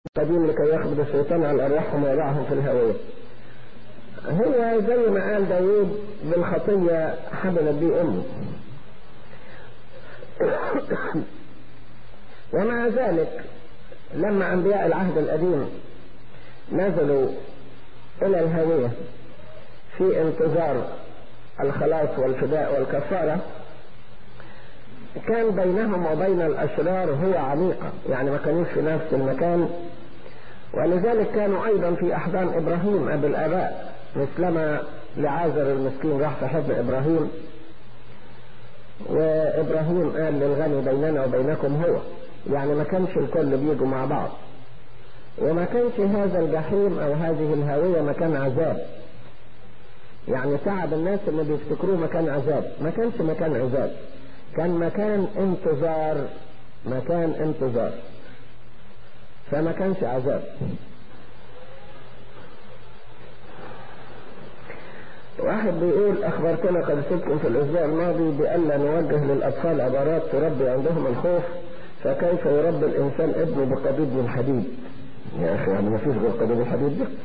قديم لكي ياخذ الشيطان على أرواحهم ويضعهم في الهوية هو زي ما قال داوود بالخطية حبلت بي أمي ومع ذلك لما أنبياء العهد القديم نزلوا إلى الهوية في انتظار الخلاص والفداء والكفارة كان بينهم وبين الأشرار هو عميقة يعني ما كانوش في نفس المكان ولذلك كانوا أيضا في أحضان إبراهيم أبي الآباء مثلما لعازر المسكين راح في حضن إبراهيم وإبراهيم قال للغني بيننا وبينكم هو يعني ما كانش الكل بيجوا مع بعض وما كانش هذا الجحيم أو هذه الهاوية مكان عذاب يعني تعب الناس اللي بيفتكروه مكان عذاب ما كانش مكان عذاب كان مكان انتظار مكان انتظار فما كانش عذاب واحد بيقول اخبرتنا قد سبتم في الاسبوع الماضي بألا نوجه للاطفال عبارات تربي عندهم الخوف فكيف يربي الانسان ابنه بقضيب من حديد يا اخي يعني ما فيش غير قضيب الحديد ده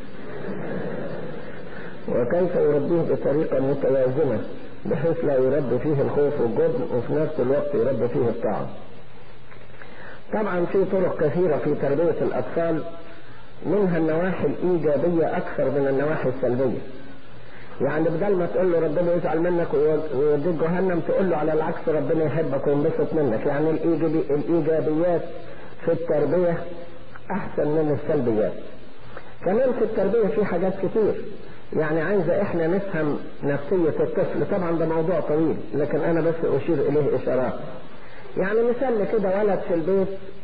وكيف يربيه بطريقة متوازنة بحيث لا يربي فيه الخوف والجبن وفي نفس الوقت يربي فيه الطاعة طبعا في طرق كثيرة في تربية الأطفال منها النواحي الإيجابية أكثر من النواحي السلبية يعني بدل ما تقول له ربنا يزعل منك ويوديك جهنم تقول له على العكس ربنا يحبك وينبسط منك يعني الإيجابي الإيجابيات في التربية أحسن من السلبيات كمان في التربية في حاجات كتير يعني عايزة احنا نفهم نفسية الطفل طبعا ده موضوع طويل لكن انا بس اشير اليه اشارات يعني مثال كده ولد في البيت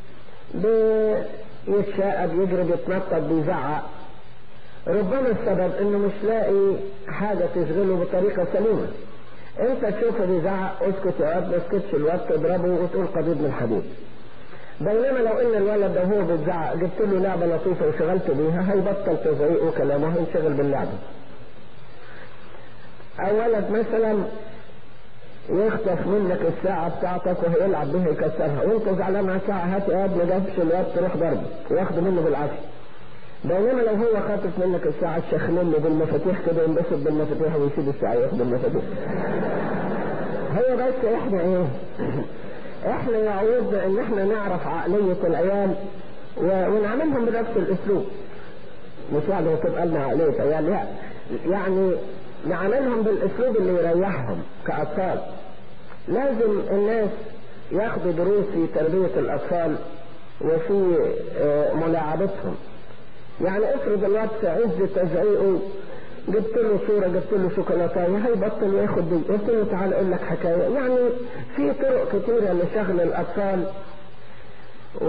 بيتشاقى بيجري بيتنطط بيزعق ربما السبب انه مش لاقي حاجة تشغله بطريقة سليمة انت تشوفه بيزعق اسكت يا واد ما اسكتش الواد تضربه وتقول قضيب من الحديد بينما لو ان الولد ده هو بيتزعق جبت له لعبة لطيفة وشغلت بيها هيبطل تزعيق وكلامه هينشغل باللعبة او ولد مثلا يخطف منك الساعة بتاعتك وهيلعب بيها يكسرها وانت زعلان على الساعة هات يا ما جابش الواد تروح ضربه وياخده منه بالعافية بينما لو هو خاطف منك الساعة تشخلل له بالمفاتيح كده ينبسط بالمفاتيح ويسيب الساعة ياخد المفاتيح هو بس احنا ايه احنا يعوزنا ان احنا نعرف عقلية العيال ونعملهم بنفس الاسلوب مش يعني تبقى لنا عقلية عيال لا يعني نعملهم بالاسلوب اللي يريحهم كاطفال لازم الناس ياخدوا دروس في تربية الاطفال وفي ملاعبتهم يعني افرض الوقت في عز تزعيقه جبت له صورة جبت له شوكولاتاية هيبطل وياخد دي قلت له تعال اقول لك حكاية يعني في طرق كتيرة لشغل الاطفال و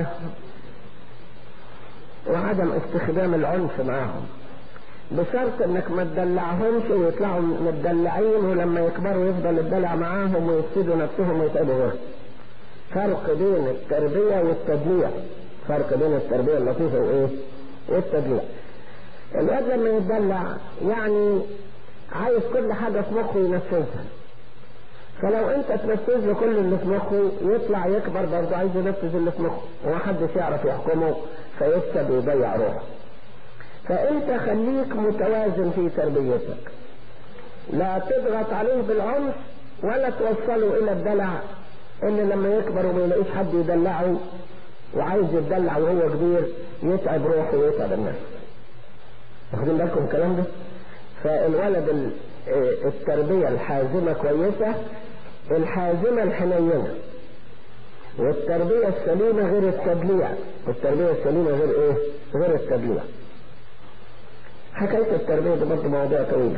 وعدم استخدام العنف معاهم بشرط انك ما تدلعهمش ويطلعوا متدلعين ولما يكبروا يفضل الدلع معاهم ويفسدوا نفسهم ويتعبوا غيرهم فرق بين التربية والتدليع فرق بين التربية اللطيفة وايه والتدليع الواد لما يتدلع يعني عايز كل حاجة في مخه ينفذها فلو انت تنفذ له كل اللي في مخه يطلع يكبر برضه عايز ينفذ اللي في مخه ومحدش يعرف يحكمه فيكسب ويضيع روحه فانت خليك متوازن في تربيتك لا تضغط عليه بالعنف ولا توصله الى الدلع ان لما يكبر وما يلاقيش حد يدلعه وعايز يتدلع وهو كبير يتعب روحه ويتعب الناس واخدين بالكم الكلام ده فالولد التربية الحازمة كويسة الحازمة الحنينة والتربية السليمة غير التدليع والتربية السليمة غير ايه غير التدليع حكاية التربية دي برضه موضوع طويل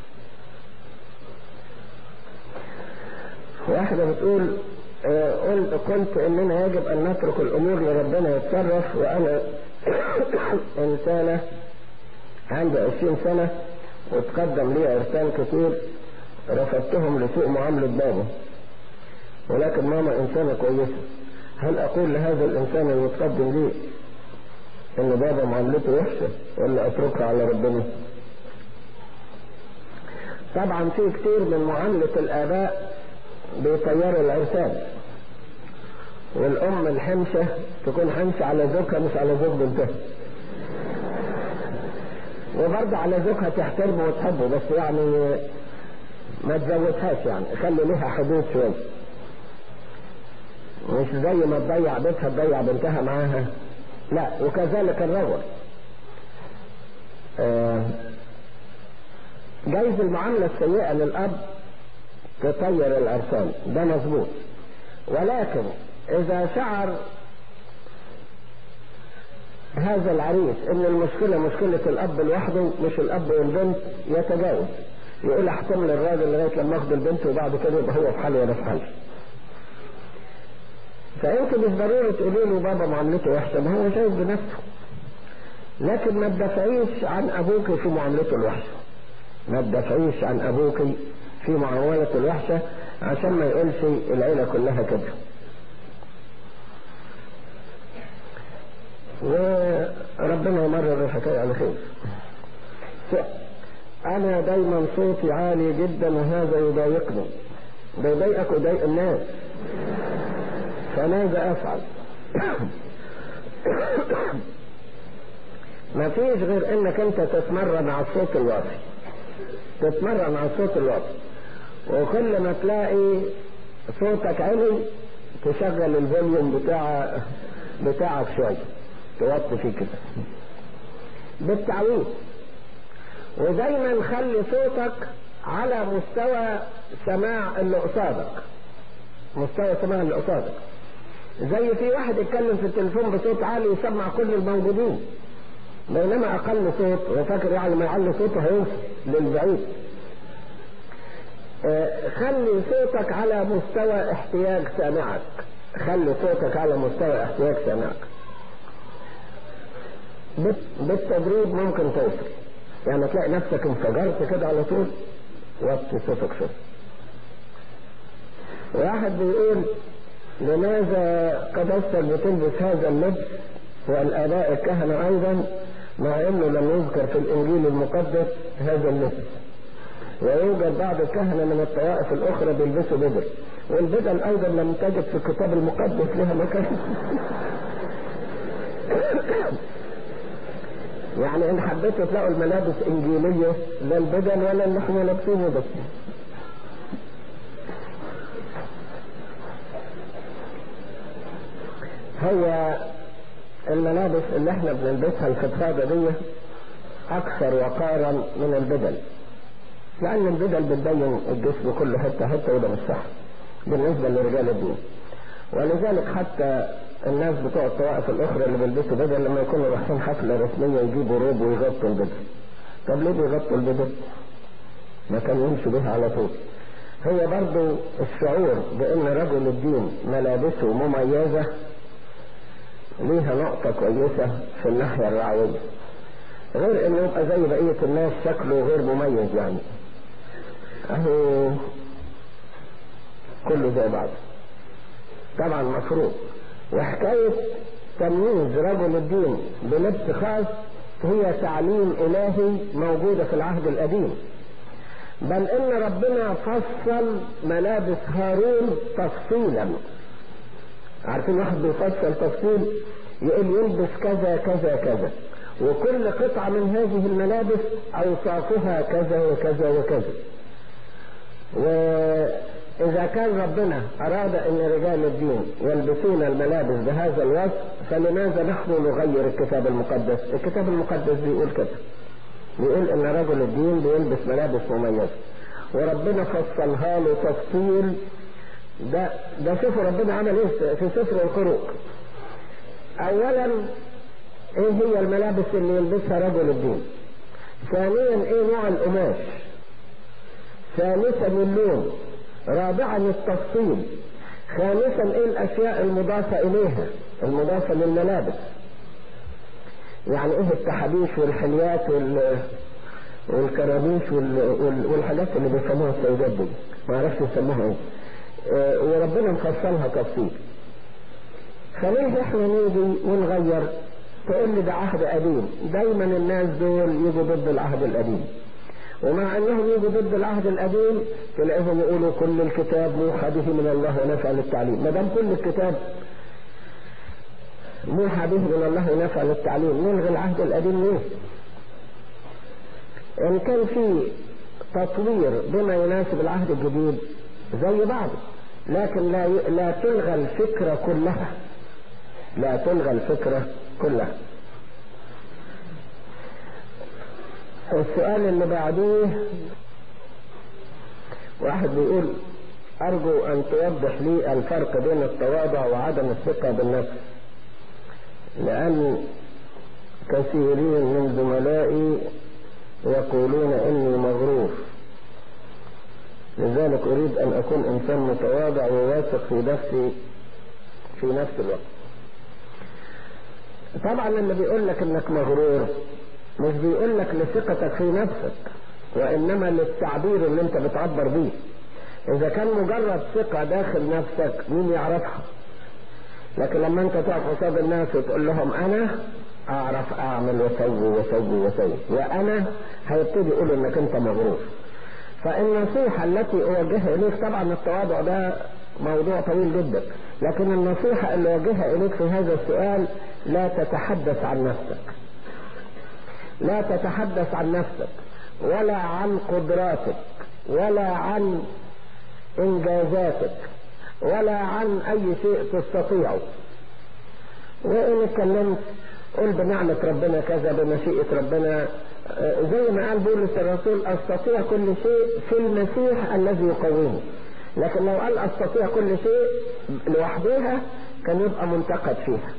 واحدة بتقول قلت قلت اننا يجب ان نترك الامور لربنا يتصرف وانا انسانة عندي عشرين سنة وتقدم لي عرسان كتير رفضتهم لسوء معاملة بابا ولكن ماما انسانة كويسة هل اقول لهذا الانسان اللي يتقدم لي ان بابا معاملته وحشة ولا اتركها على ربنا طبعا في كتير من معاملة الاباء بيطيروا العرسان والام الحمشة تكون حمشة على زوجها مش على زوج بنتها وبرضه على زوجها تحترمه وتحبه بس يعني ما تزودهاش يعني خلي لها حدود شوية مش زي ما تضيع بيتها تضيع بنتها معاها لا وكذلك الرجل آه جايز المعاملة السيئة للأب تطير الأرسال ده مظبوط ولكن إذا شعر هذا العريس ان المشكلة مشكلة الاب لوحده مش الاب والبنت يتجاوز يقول احتمل الراجل لغاية لما اخد البنت وبعد كده يبقى هو في حاله وانا في حالي فانت مش ضروري تقولي له بابا معاملته وحشة ما هو شايف بنفسه لكن ما تدافعيش عن ابوك في معاملته الوحشة ما تدافعيش عن ابوك في معاملته الوحشة عشان ما يقولش العيلة كلها كده وربنا يمرر الحكاية على خير أنا دايما صوتي عالي جدا وهذا يضايقني ده يضايقك ويضايق الناس فماذا أفعل؟ ما فيش غير انك انت تتمرن على الصوت الواطي تتمرن على الصوت الواطي وكل ما تلاقي صوتك عالي تشغل الفوليوم بتاع بتاعك شويه توطي فيه كده بالتعويض ودايما خلي صوتك على مستوى سماع اللي قصادك مستوى سماع اللي قصادك زي في واحد يتكلم في التليفون بصوت عالي يسمع كل الموجودين بينما اقل صوت وفاكر يعني ما يعلي صوته هيوصل للبعيد آه خلي صوتك على مستوى احتياج سامعك خلي صوتك على مستوى احتياج سامعك بالتدريب ممكن توصل يعني تلاقي نفسك انفجرت كده على طول وطي صوتك شوية واحد بيقول لماذا قدستك بتلبس هذا اللبس والآباء الكهنة أيضا مع أنه لم يذكر في الإنجيل المقدس هذا اللبس ويوجد بعض الكهنة من الطوائف الأخرى بيلبسوا بدل والبدل أيضا لم تجد في الكتاب المقدس لها مكان يعني ان حبيتوا تلاقوا الملابس انجيلية لا البدن ولا اللي احنا لابسينه بس هي الملابس اللي احنا بنلبسها الفضفاضة دي اكثر وقارا من البدل لان البدل بتبين الجسم كله حتة حتة وده مش صح بالنسبة لرجال الدين ولذلك حتى الناس بتوع الطوائف الاخرى اللي بيلبسوا بدل لما يكونوا رايحين حفله رسميه يجيبوا روب ويغطوا البدل طب ليه بيغطوا البدل؟ ما كانوا يمشوا بها على طول هي برضو الشعور بان رجل الدين ملابسه مميزه ليها نقطة كويسة في الناحية الرعوية غير انه يبقى زي بقية الناس شكله غير مميز يعني اهو كله زي بعض طبعا مفروض وحكاية تمييز رجل الدين بلبس خاص هي تعليم إلهي موجودة في العهد القديم بل إن ربنا فصل ملابس هارون تفصيلا عارفين واحد بيفصل تفصيل يقول يلبس كذا كذا كذا وكل قطعة من هذه الملابس أوصافها كذا وكذا وكذا وإذا كان ربنا أراد أن رجال الدين يلبسون الملابس بهذا الوصف فلماذا نحن نغير الكتاب المقدس الكتاب المقدس بيقول كده بيقول أن رجل الدين بيلبس ملابس مميزة وربنا فصلها له تفصيل ده ده شوفوا ربنا عمل ايه في سفر الخروج اولا ايه هي الملابس اللي يلبسها رجل الدين ثانيا ايه نوع القماش ثالثا اللون رابعا التفصيل خامسا ايه الاشياء المضافة اليها المضافة للملابس يعني ايه التحابيش والحليات وال والكرابيش وال... وال... والحاجات اللي بيسموها السيدات دي ما اعرفش يسموها ايه اه وربنا مفصلها تفصيل خليه احنا نيجي ونغير تقول لي ده عهد قديم دايما الناس دول يجوا ضد العهد القديم ومع انهم يجوا ضد العهد القديم تلاقيهم يقولوا كل الكتاب موحى به من الله ونفع للتعليم ما دام كل الكتاب موحى به من الله نفع للتعليم نلغي العهد القديم ليه ان كان في تطوير بما يناسب العهد الجديد زي بعض لكن لا لا تلغى الفكرة كلها لا تلغى الفكرة كلها السؤال اللي بعديه واحد بيقول أرجو أن توضح لي الفرق بين التواضع وعدم الثقة بالنفس لأن كثيرين من زملائي يقولون إني مغرور لذلك أريد أن أكون إنسان متواضع وواثق في نفسي في نفس الوقت طبعا اللي بيقول لك انك مغرور مش بيقول لك لثقتك في نفسك وانما للتعبير اللي انت بتعبر بيه اذا كان مجرد ثقة داخل نفسك مين يعرفها لكن لما انت تقف قصاد الناس وتقول لهم انا اعرف اعمل واسوي واسوي واسوي وانا هيبتدي يقول انك انت مغرور فالنصيحة التي اوجهها اليك طبعا التواضع ده موضوع طويل جدا لكن النصيحة اللي اوجهها اليك في هذا السؤال لا تتحدث عن نفسك لا تتحدث عن نفسك ولا عن قدراتك ولا عن انجازاتك ولا عن اي شيء تستطيعه وان اتكلمت قل بنعمة ربنا كذا بمشيئة ربنا زي ما قال بولس الرسول استطيع كل شيء في المسيح الذي يقويني لكن لو قال استطيع كل شيء لوحدها كان يبقى منتقد فيها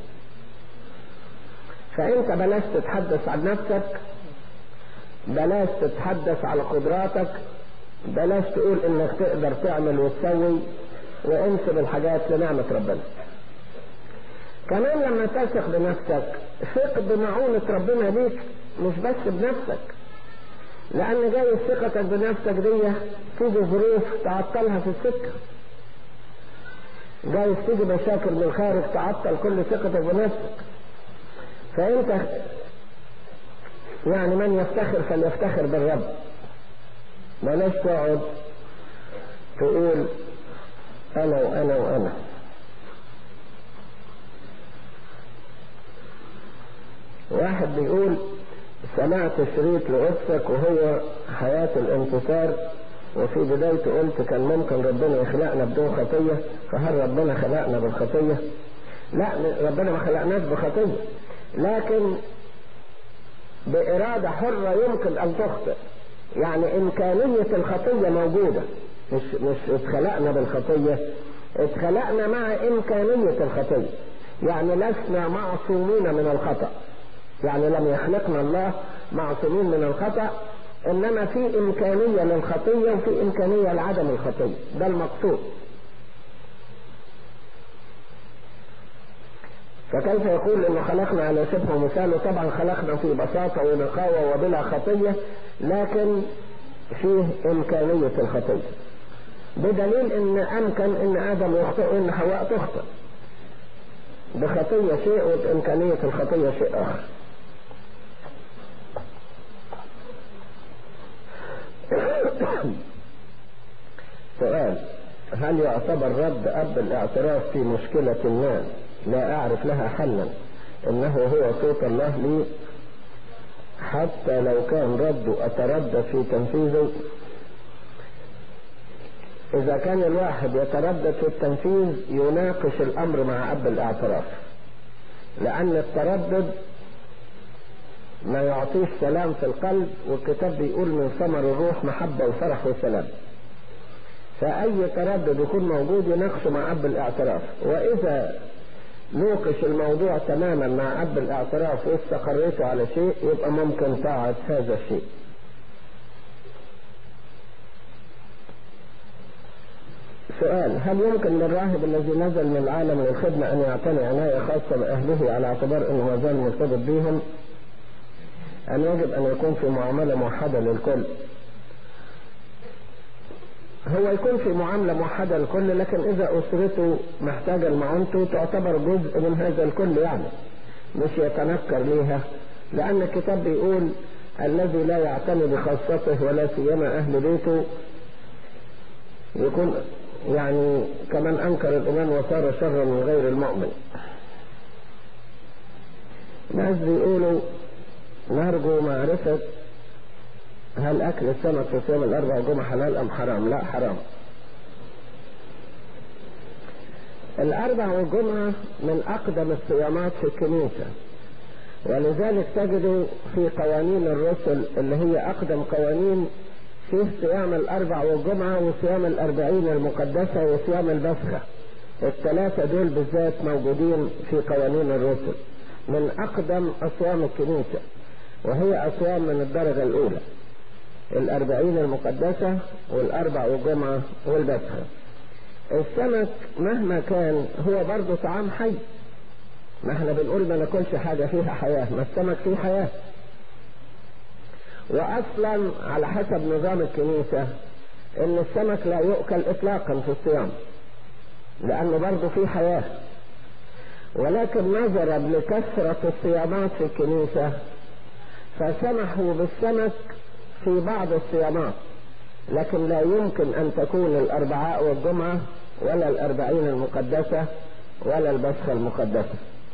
فانت بلاش تتحدث عن نفسك بلاش تتحدث على قدراتك بلاش تقول انك تقدر تعمل وتسوي وانسب الحاجات لنعمة ربنا كمان لما تثق بنفسك ثق بمعونة ربنا ليك مش بس بنفسك لان جاي ثقتك بنفسك دي تيجي ظروف تعطلها في السكة جاي تيجي مشاكل من الخارج تعطل كل ثقتك بنفسك فانت يعني من يفتخر فليفتخر بالرب بلاش تقعد تقول انا وانا وانا واحد بيقول سمعت شريط لقدسك وهو حياة الانتصار وفي بدايته قلت كان ممكن ربنا يخلقنا بدون خطية فهل ربنا خلقنا بالخطية لا ربنا ما خلقناش بخطية لكن بإرادة حرة يمكن أن تخطئ يعني إمكانية الخطية موجودة مش مش اتخلقنا بالخطية اتخلقنا مع إمكانية الخطية يعني لسنا معصومين من الخطأ يعني لم يخلقنا الله معصومين من الخطأ إنما في إمكانية للخطية وفي إمكانية لعدم الخطية ده المقصود فكيف يقول انه خلقنا على شبه مثاله طبعا خلقنا في بساطة ونقاوة وبلا خطية لكن فيه امكانية الخطية بدليل ان امكن ان ادم يخطئ وان حواء تخطئ بخطية شيء وبامكانية الخطية شيء اخر سؤال هل يعتبر رد اب الاعتراف في مشكلة ما لا أعرف لها حلا إنه هو صوت الله لي حتى لو كان رد أتردد في تنفيذه إذا كان الواحد يتردد في التنفيذ يناقش الأمر مع أب الاعتراف لأن التردد ما يعطيش سلام في القلب والكتاب بيقول من ثمر الروح محبة وفرح وسلام فأي تردد يكون موجود يناقشه مع أب الاعتراف وإذا نوقش الموضوع تماما مع أب الاعتراف واستقريته على شيء يبقى ممكن طاعة هذا الشيء سؤال هل يمكن للراهب الذي نزل من العالم للخدمة أن يعتني عناية خاصة بأهله على اعتبار أنه ما زال مرتبط بهم أم يجب أن يكون في معاملة موحدة للكل هو يكون في معاملة موحدة للكل لكن إذا أسرته محتاجة لمعونته تعتبر جزء من هذا الكل يعني مش يتنكر ليها لأن الكتاب بيقول الذي لا يعتني بخاصته ولا سيما أهل بيته يكون يعني كمن أنكر الإيمان وصار شرا من غير المؤمن ناس بيقولوا نرجو معرفة هل أكل السمك في صيام الأربع جمعة حلال أم حرام؟ لا حرام. الأربع والجمعة من أقدم الصيامات في الكنيسة ولذلك تجد في قوانين الرسل اللي هي أقدم قوانين فيه صيام الأربع والجمعة وصيام الأربعين المقدسة وصيام البسخة الثلاثة دول بالذات موجودين في قوانين الرسل من أقدم أصوام الكنيسة وهي أصوام من الدرجة الأولى الأربعين المقدسة والأربع والجمعة والبسخة السمك مهما كان هو برضه طعام حي ما احنا بنقول ما ناكلش حاجة فيها حياة ما السمك فيه حياة واصلا على حسب نظام الكنيسة ان السمك لا يؤكل اطلاقا في الصيام لانه برضه فيه حياة ولكن نظرا لكثرة الصيامات في الكنيسة فسمحوا بالسمك في بعض الصيامات لكن لا يمكن ان تكون الاربعاء والجمعة ولا الاربعين المقدسة ولا البسخة المقدسة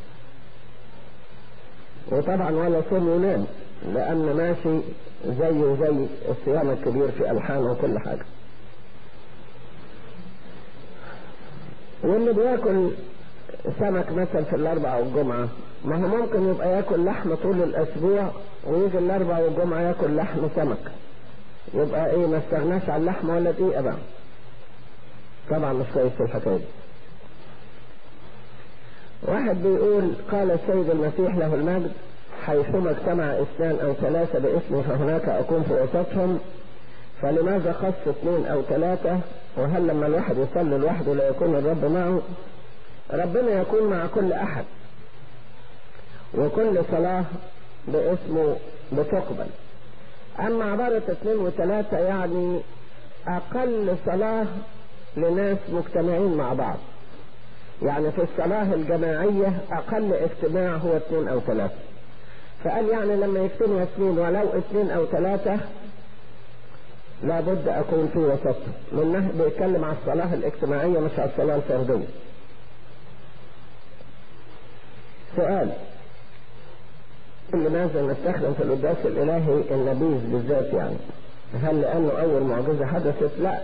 وطبعا ولا صوم يونان لان ماشي زيه زي الصيام الكبير في الحان وكل حاجة واللي بياكل سمك مثلا في الاربعاء والجمعة ما هو ممكن يبقى ياكل لحم طول الاسبوع ويجي الاربعاء والجمعة ياكل لحم سمك يبقى ايه ما استغناش عن اللحمة ولا دقيقة بقى طبعا مش كويس في الحكاية دي واحد بيقول قال السيد المسيح له المجد حيثما اجتمع اثنان او ثلاثة باسمي فهناك اكون في وسطهم فلماذا خص اثنين او ثلاثة وهل لما الواحد يصلي لوحده لا يكون الرب معه ربنا يكون مع كل احد وكل صلاة باسمه بتقبل اما عبارة اثنين وثلاثة يعني اقل صلاة لناس مجتمعين مع بعض يعني في الصلاة الجماعية اقل اجتماع هو اثنين او ثلاثة فقال يعني لما يجتمع اثنين ولو اثنين او ثلاثة لابد اكون في وسطهم منه بيتكلم على الصلاة الاجتماعية مش على الصلاة الفردية سؤال لماذا نستخدم في القداس الالهي النبيذ بالذات يعني هل لانه اول معجزة حدثت لا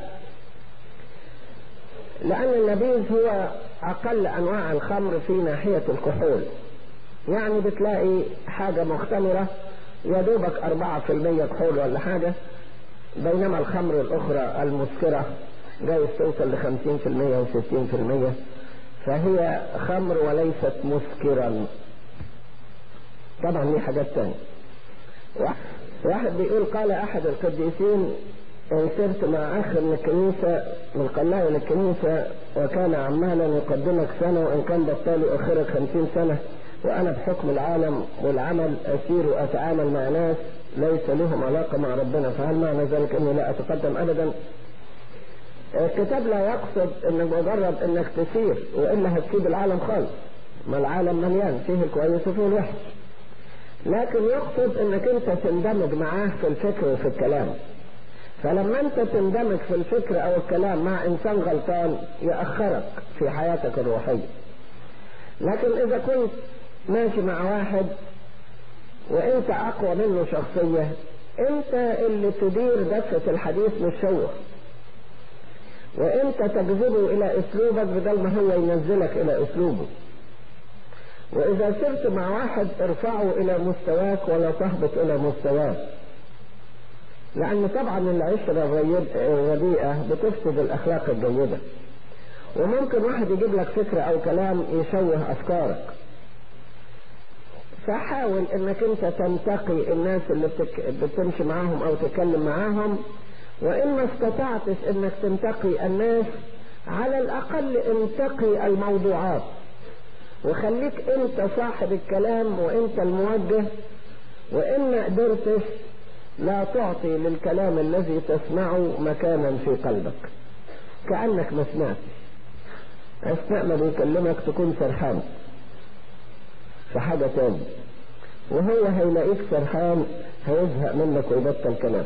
لان النبيذ هو اقل انواع الخمر في ناحية الكحول يعني بتلاقي حاجة مختمرة يا دوبك أربعة في المية كحول ولا حاجة بينما الخمر الأخرى المسكرة جايز توصل لخمسين في المية وستين في المية فهي خمر وليست مسكرا طبعا ليه حاجات تانية واحد بيقول قال أحد القديسين إن سرت مع أخ من الكنيسة من قناة الكنيسة وكان عمالا يقدمك سنة وإن كان بطال يؤخرك خمسين سنة وأنا بحكم العالم والعمل أسير وأتعامل مع ناس ليس لهم علاقة مع ربنا فهل معنى ذلك أني لا أتقدم أبدا الكتاب لا يقصد أن مجرد أنك تسير وإلا هتسيب العالم خالص ما العالم مليان فيه الكويس وفيه الوحش لكن يقصد أنك أنت تندمج معاه في الفكر وفي الكلام فلما أنت تندمج في الفكر أو الكلام مع إنسان غلطان يأخرك في حياتك الروحية لكن إذا كنت ماشي مع واحد وانت اقوى منه شخصية انت اللي تدير دفة الحديث مش هو وانت تجذبه الى اسلوبك بدل ما هو ينزلك الى اسلوبه واذا سرت مع واحد ارفعه الى مستواك ولا تهبط الى مستواه لان طبعا العشرة الرديئة بتفسد الاخلاق الجيدة وممكن واحد يجيب لك فكرة او كلام يشوه افكارك فحاول انك انت تنتقي الناس اللي بتك... بتمشي معاهم او تتكلم معاهم وان ما استطعتش انك تنتقي الناس على الاقل انتقي الموضوعات وخليك انت صاحب الكلام وانت الموجه وان ما قدرتش لا تعطي للكلام الذي تسمعه مكانا في قلبك كأنك ما سمعتش اثناء ما بيكلمك تكون سرحان في حاجة تاني وهو هيلاقيك سرحان هيزهق منك ويبطل كلام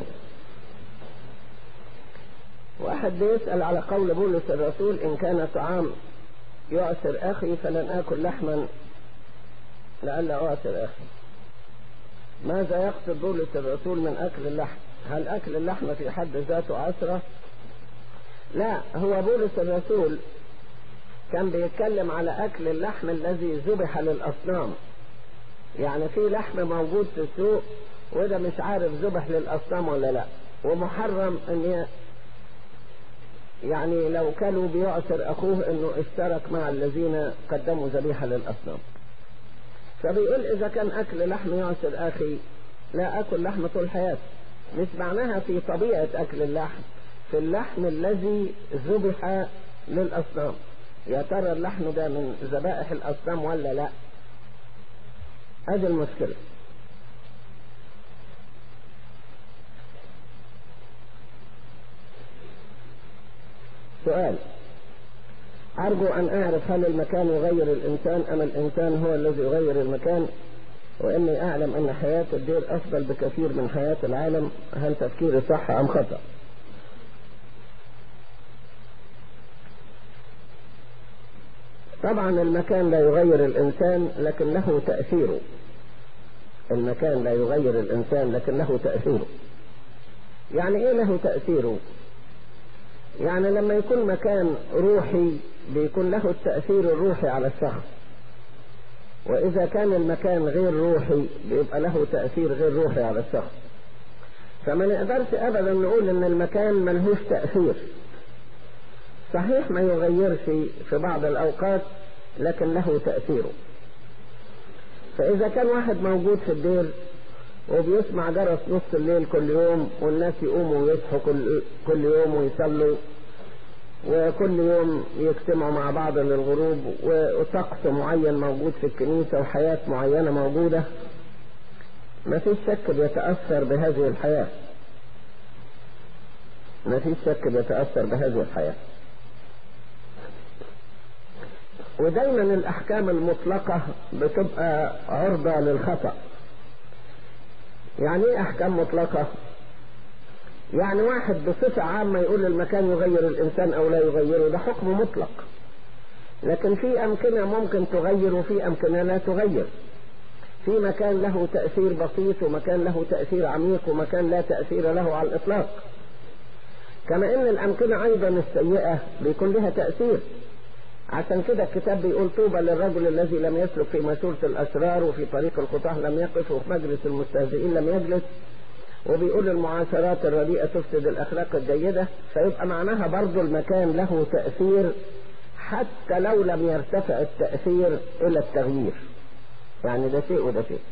واحد بيسأل على قول بولس الرسول إن كان طعام يعسر أخي فلن آكل لحما لعل أعثر آخر ماذا يقصد بولس الرسول من أكل اللحم هل أكل اللحم في حد ذاته عسرة لا هو بولس الرسول كان بيتكلم على أكل اللحم الذي ذبح للأصنام يعني في لحم موجود في السوق وده مش عارف ذبح للأصنام ولا لا ومحرم ان يعني لو كانوا بيعثر أخوه أنه اشترك مع الذين قدموا ذبيحة للأصنام فبيقول إذا كان أكل لحم يعثر أخي لا أكل لحم طول حياتي مش معناها في طبيعة أكل اللحم في اللحم الذي ذبح للأصنام يا ترى اللحم ده من ذبائح الأصنام ولا لا هذه المشكلة سؤال أرجو أن أعرف هل المكان يغير الإنسان أم الإنسان هو الذي يغير المكان وإني أعلم أن حياة الدير أفضل بكثير من حياة العالم هل تفكيري صح أم خطأ طبعا المكان لا يغير الإنسان لكن له تأثيره المكان لا يغير الإنسان لكن له تأثيره يعني إيه له تأثيره يعني لما يكون مكان روحي بيكون له التأثير الروحي على الشخص وإذا كان المكان غير روحي بيبقى له تأثير غير روحي على الشخص فما نقدرش أبدا نقول إن المكان ملهوش تأثير صحيح ما يغيرش في بعض الأوقات لكن له تأثيره فإذا كان واحد موجود في الدير وبيسمع جرس نص الليل كل يوم والناس يقوموا ويصحوا كل, كل يوم ويصلوا وكل يوم يجتمعوا مع بعض للغروب وطقس معين موجود في الكنيسة وحياة معينة موجودة ما فيش شك بيتأثر بهذه الحياة ما فيش شك بيتأثر بهذه الحياة ودايما الأحكام المطلقة بتبقى عرضة للخطأ يعني ايه أحكام مطلقة يعني واحد بصفة عامة يقول المكان يغير الإنسان أو لا يغيره ده حكم مطلق لكن في أمكنة ممكن تغير وفي أمكنة لا تغير في مكان له تأثير بسيط ومكان له تأثير عميق ومكان لا تأثير له على الإطلاق كما إن الأمكنة أيضا السيئة بيكون لها تأثير عشان كده الكتاب بيقول طوبى للرجل الذي لم يسلك في مسورة الأسرار وفي طريق الخطاه لم يقف وفي مجلس المستهزئين لم يجلس وبيقول المعاشرات الرديئة تفسد الأخلاق الجيدة فيبقى معناها برضو المكان له تأثير حتى لو لم يرتفع التأثير إلى التغيير يعني ده شيء وده شيء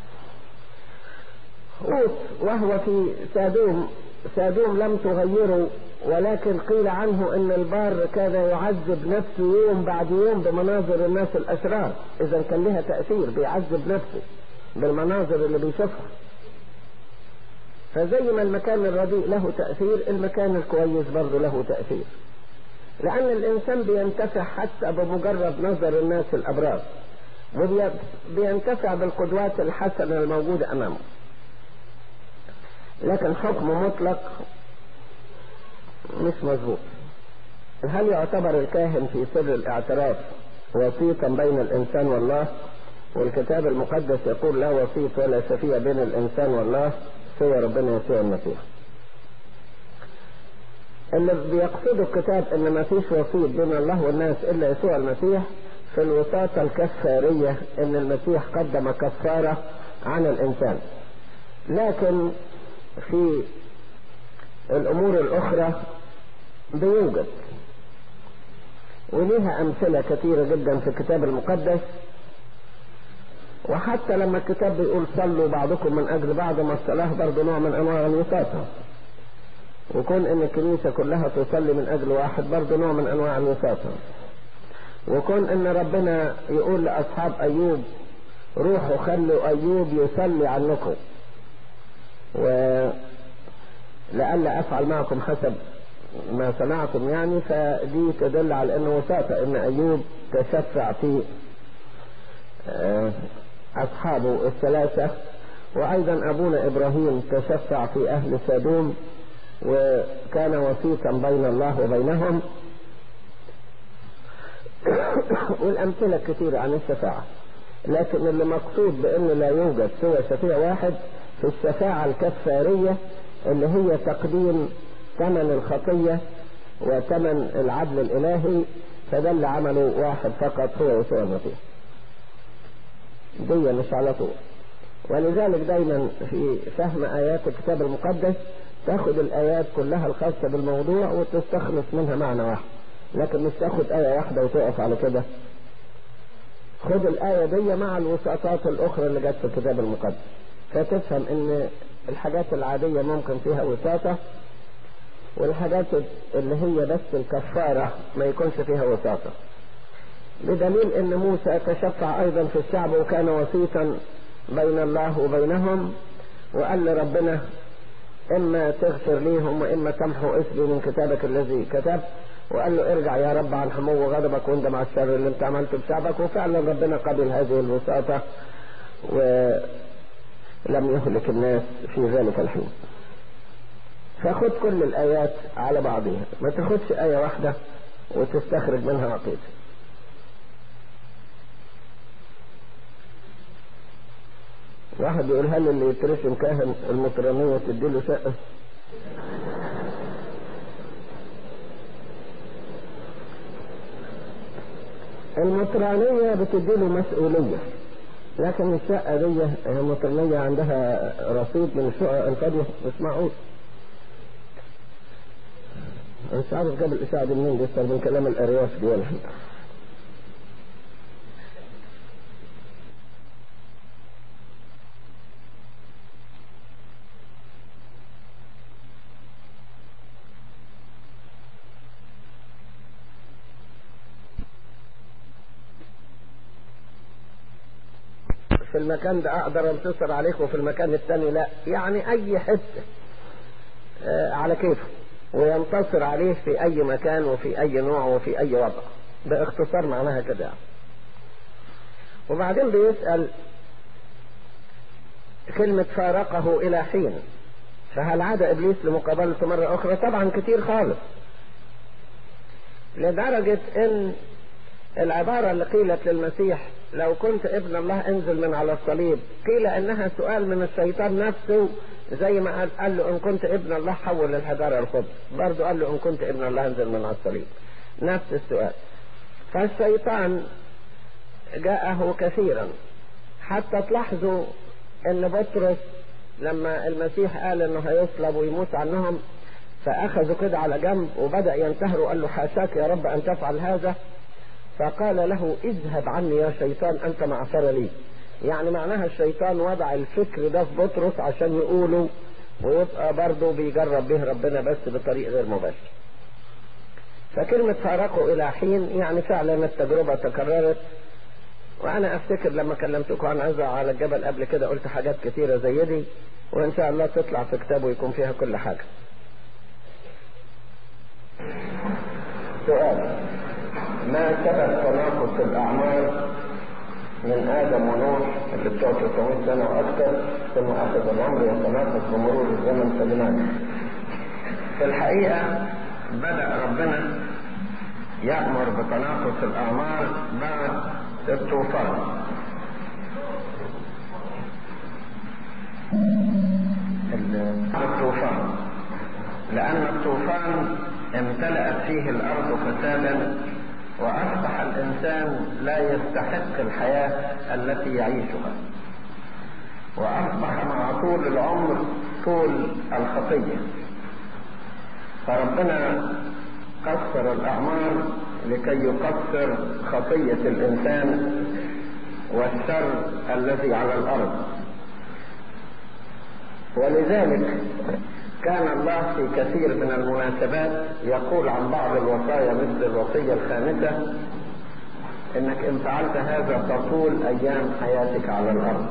وهو في سادوم سادوم لم تغيره ولكن قيل عنه ان البار كان يعذب نفسه يوم بعد يوم بمناظر الناس الاشرار اذا كان لها تأثير بيعذب نفسه بالمناظر اللي بيشوفها فزي ما المكان الرديء له تأثير المكان الكويس برضه له تأثير لأن الإنسان بينتفع حتى بمجرد نظر الناس الأبرار وبينتفع بالقدوات الحسنة الموجودة أمامه لكن حكم مطلق مش مظبوط هل يعتبر الكاهن في سر الاعتراف وسيطا بين الإنسان والله والكتاب المقدس يقول لا وسيط ولا شفيع بين الإنسان والله سوى ربنا يسوع المسيح اللي بيقصده الكتاب ان ما فيش وسيط بين الله والناس الا يسوع المسيح في الوساطة الكفارية ان المسيح قدم كفارة عن الانسان لكن في الامور الاخرى بيوجد وليها امثلة كثيرة جدا في الكتاب المقدس وحتى لما الكتاب بيقول صلوا بعضكم من اجل بعض ما الصلاة برضه نوع من انواع الوساطة وكون ان الكنيسة كلها تصلي من اجل واحد برضه نوع من انواع الوساطة وكون ان ربنا يقول لاصحاب ايوب روحوا خلوا ايوب يصلي عنكم ولألا افعل معكم حسب ما صنعتم يعني فدي تدل على انه وساطة ان ايوب تشفع في أصحابه الثلاثة وأيضا أبونا إبراهيم تشفع في أهل سادوم وكان وسيطا بين الله وبينهم والأمثلة كثيرة عن الشفاعة لكن اللي مقصود بأن لا يوجد سوى شفيع واحد في الشفاعة الكفارية اللي هي تقديم ثمن الخطية وثمن العدل الإلهي فده اللي عمله واحد فقط هو يسوع المسيح دي مش على طول ولذلك دايما في فهم آيات الكتاب المقدس تاخد الآيات كلها الخاصة بالموضوع وتستخلص منها معنى واحد لكن مش تاخد آية واحدة وتقف على كده خد الآية دي مع الوساطات الأخرى اللي جت في الكتاب المقدس فتفهم إن الحاجات العادية ممكن فيها وساطة والحاجات اللي هي بس الكفارة ما يكونش فيها وساطة بدليل ان موسى تشفع ايضا في الشعب وكان وسيطا بين الله وبينهم وقال لربنا اما تغفر ليهم واما تمحو اسمي من كتابك الذي كتبت وقال له ارجع يا رب عن حمو غضبك واندم على الشر اللي انت عملته بشعبك وفعلا ربنا قبل هذه الوساطة ولم يهلك الناس في ذلك الحين فخد كل الآيات على بعضها ما تاخدش آية واحدة وتستخرج منها عقيدة واحد يقول هل اللي يترسم كاهن المطرانية تديله شقة المطرانية بتديله مسؤولية لكن الشقة دي المطرانية عندها رصيد من الشقق الفاضية مش معقول مش عارف قبل الإشاعة دي منين بيصير من كلام الأرياف دي ولا في المكان ده اقدر انتصر عليك وفي المكان الثاني لا يعني اي حته آه على كيفه وينتصر عليه في اي مكان وفي اي نوع وفي اي وضع باختصار معناها كده وبعدين بيسأل كلمة فارقه الى حين فهل عاد ابليس لمقابلته مرة اخرى طبعا كتير خالص لدرجة ان العبارة اللي قيلت للمسيح لو كنت ابن الله انزل من على الصليب قيل انها سؤال من الشيطان نفسه زي ما قال, قال له ان كنت ابن الله حول الحجارة الخبز برضه قال له ان كنت ابن الله انزل من على الصليب نفس السؤال فالشيطان جاءه كثيرا حتى تلاحظوا ان بطرس لما المسيح قال انه هيصلب ويموت عنهم فاخذوا كده على جنب وبدأ ينتهروا قال له حاشاك يا رب ان تفعل هذا فقال له اذهب عني يا شيطان انت معصر لي يعني معناها الشيطان وضع الفكر ده في بطرس عشان يقوله ويبقى برضه بيجرب به ربنا بس بطريق غير مباشر فكلمة فارقوا إلى حين يعني فعلا التجربة تكررت وأنا أفتكر لما كلمتكم عن عزة على الجبل قبل كده قلت حاجات كتيرة زي دي وإن شاء الله تطلع في كتاب ويكون فيها كل حاجة سؤال ما سبب تناقص الأعمار من آدم ونوح اللي بتوع 300 سنة وأكثر ثم أخذ العمر يتناقص بمرور الزمن كلمات في الحقيقة بدأ ربنا يأمر بتناقص الأعمار بعد الطوفان الطوفان لأن الطوفان امتلأت فيه الأرض فسادا وأصبح الإنسان لا يستحق الحياة التي يعيشها وأصبح مع طول العمر طول الخطية فربنا قصر الأعمار لكي يقصر خطية الإنسان والشر الذي على الأرض ولذلك كان الله في كثير من المناسبات يقول عن بعض الوصايا مثل الوصية الخامسة انك ان فعلت هذا تطول ايام حياتك على الارض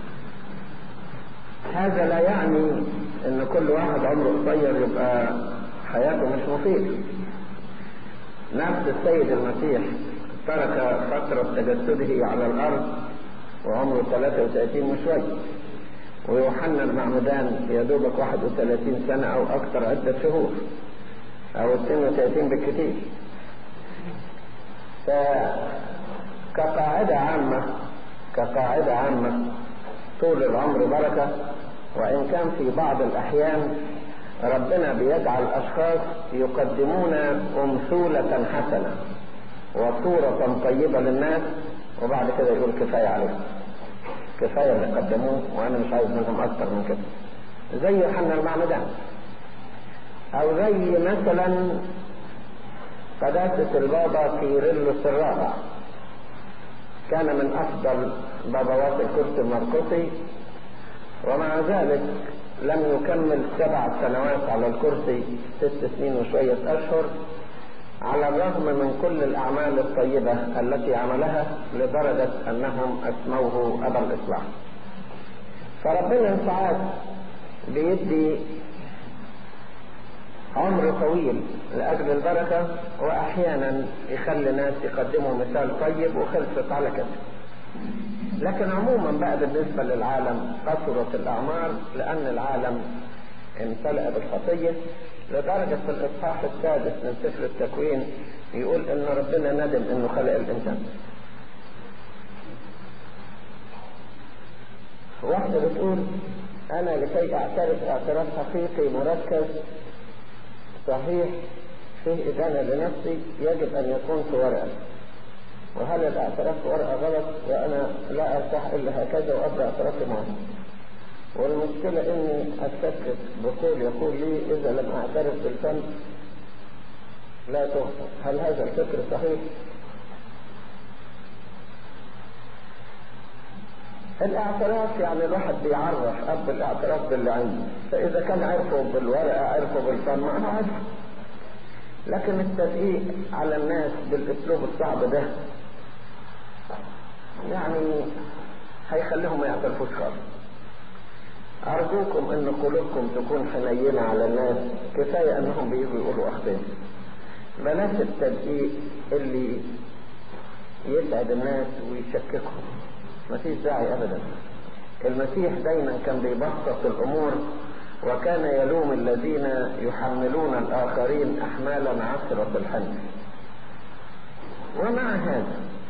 هذا لا يعني ان كل واحد عمره قصير يبقى حياته مش مفيدة نفس السيد المسيح ترك فترة تجسده على الارض وعمره 33 وشوية ويوحنا المعمدان يا دوبك 31 سنة أو أكثر عدة شهور أو 32 بالكثير فكقاعدة عامة كقاعدة عامة طول العمر بركة وإن كان في بعض الأحيان ربنا بيجعل أشخاص يقدمون أمثولة حسنة وصورة طيبة للناس وبعد كده يقول كفاية عليهم كفاية اللي قدموه وأنا مش عايز منهم أكتر من كده زي يوحنا المعمدان أو زي مثلا قداسة البابا كيرلس الرابع كان من أفضل بابوات الكرسي المرقسي ومع ذلك لم يكمل سبع سنوات على الكرسي ست سنين وشوية أشهر على الرغم من كل الأعمال الطيبة التي عملها لدرجة أنهم أسموه أبا الإصلاح فربنا ساعات بيدي عمر طويل لأجل البركة وأحيانا يخلي ناس يقدموا مثال طيب وخلصت على كده لكن عموما بقى بالنسبة للعالم قصرت الأعمار لأن العالم امتلأ بالخطية لدرجة في الإصحاح السادس من سفر التكوين يقول إن ربنا ندم إنه خلق الإنسان. واحدة بتقول أنا لكي أعترف اعتراف حقيقي مركز صحيح فيه إدانة لنفسي يجب أن يكون في ورقة وهل الاعتراف في ورقة غلط وأنا لا أرتاح إلا هكذا وأبدأ اعترافي معه والمشكلة إني أتشكك بقول يقول لي إذا لم أعترف بالفم لا تغفر هل هذا الفكر صحيح؟ الاعتراف يعني الواحد بيعرف قبل الاعتراف باللي عنده فإذا كان عرفه بالورقة عرفه بالفم أنا عارف لكن التدقيق على الناس بالأسلوب الصعب ده يعني هيخليهم ما يعترفوش خالص أرجوكم أن قلوبكم تكون حنينة على الناس كفاية أنهم بيجوا يقولوا أخطين بلاش التدقيق اللي يسعد الناس ويشككهم مفيش داعي أبدا المسيح دايما كان بيبسط الأمور وكان يلوم الذين يحملون الآخرين أحمالا عسرة الحمل ومع هذا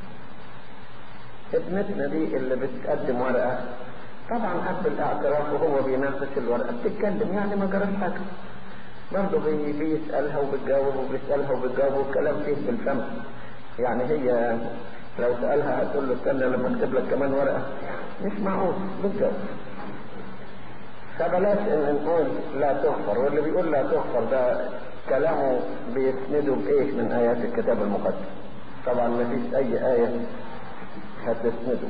ابنتنا دي اللي بتقدم ورقة طبعا قبل الاعتراف وهو بيناقش الورقة بتتكلم يعني ما جراش حاجة برضه بي بيسألها وبتجاوب وبيسألها وبتجاوب والكلام فيه بالفم يعني هي لو سألها هتقول له استنى لما اكتب لك كمان ورقة مش معقول بتجاوب فبلاش ان نقول لا تغفر واللي بيقول لا تغفر ده كلامه بيسنده بايه من ايات الكتاب المقدس طبعا ما فيش اي ايه هتسنده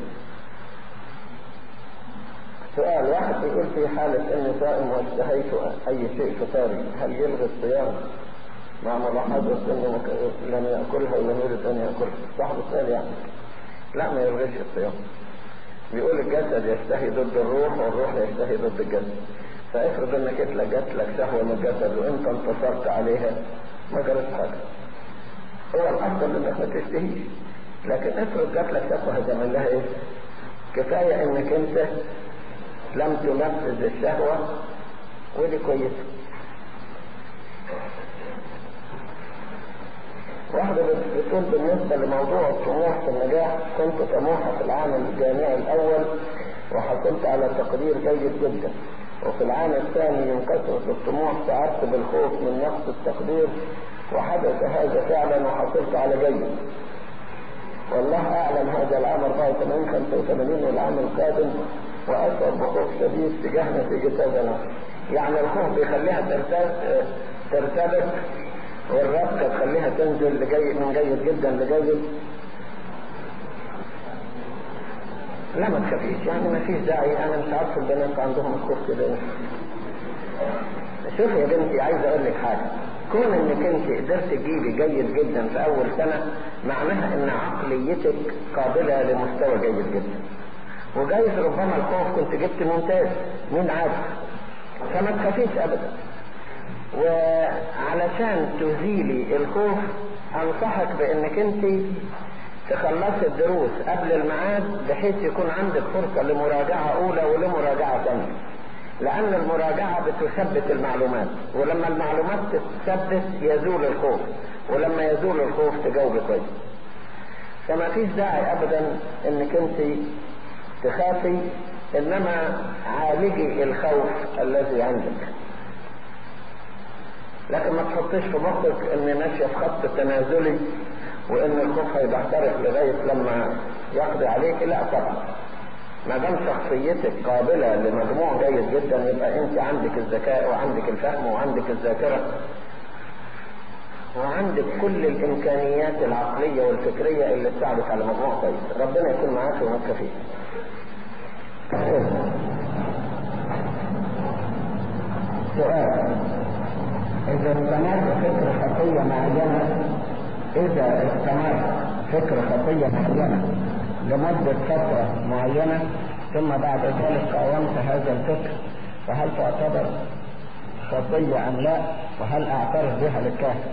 سؤال واحد بيقول في حالة اني صائم واشتهيت اي شيء فطاري هل يلغي الصيام مع ملاحظة انه لم يأكلها ولم يريد ان يأكلها صاحب السؤال يعني لا ما يلغيش الصيام بيقول الجسد يشتهي ضد الروح والروح يشتهي ضد الجسد فافرض انك انت جات لك شهوة من الجسد وانت انتصرت عليها ما جرت حاجة هو الافضل انك ما تشتهيش لكن افرض جات لك شهوة هتعمل لها ايه كفاية انك انت لم تنفذ الشهوة ودي كويسة واحدة بتقول بالنسبة لموضوع الطموح في النجاح كنت طموحة في العام الجامعي الأول وحصلت على تقدير جيد جدا وفي العام الثاني من كثرة الطموح شعرت بالخوف من نقص التقدير وحدث هذا فعلا وحصلت على جيد والله أعلم هذا العام 84 85 والعام القادم وأشعر بخوف شديد تجاه نتيجة هذا يعني الخوف بيخليها ترتبط ترتبط والربكة تخليها تنزل لجيد من جيد جدا لجيد لا ما تخافيش يعني ما فيش داعي انا مش عارف البنات عندهم الخوف كده شوف يا بنتي عايز اقول لك حاجه كون انك انت قدرت تجيبي جيد جدا في اول سنه معناها ان عقليتك قابله لمستوى جيد جدا وجايز ربما الخوف كنت جبت ممتاز مين عارف فما تخافيش ابدا وعلشان تزيلي الخوف انصحك بانك انت تخلصي الدروس قبل الميعاد بحيث يكون عندك فرصة لمراجعة اولى ولمراجعة ثانية لان المراجعة بتثبت المعلومات ولما المعلومات تتثبت يزول الخوف ولما يزول الخوف تجاوب كويس فما فيش داعي ابدا انك انت تخافي انما عالجي الخوف الذي عندك لكن ما تحطيش في مخك ان ماشيه في خط تنازلي وان الخوف هيبحترق لغايه لما يقضي عليك لا طبعا ما دام شخصيتك قابله لمجموع جيد جدا يبقى انت عندك الذكاء وعندك الفهم وعندك الذاكره وعندك كل الامكانيات العقليه والفكريه اللي تساعدك على مجموع كويس ربنا يكون معاك ويمك فيك سؤال إذا استمر فكر خطية معينة إذا استمر فكر خطية معينة لمدة فترة معينة ثم بعد ذلك قاومت هذا الفكر فهل تعتبر خطية أم لا وهل أعترف بها للكافر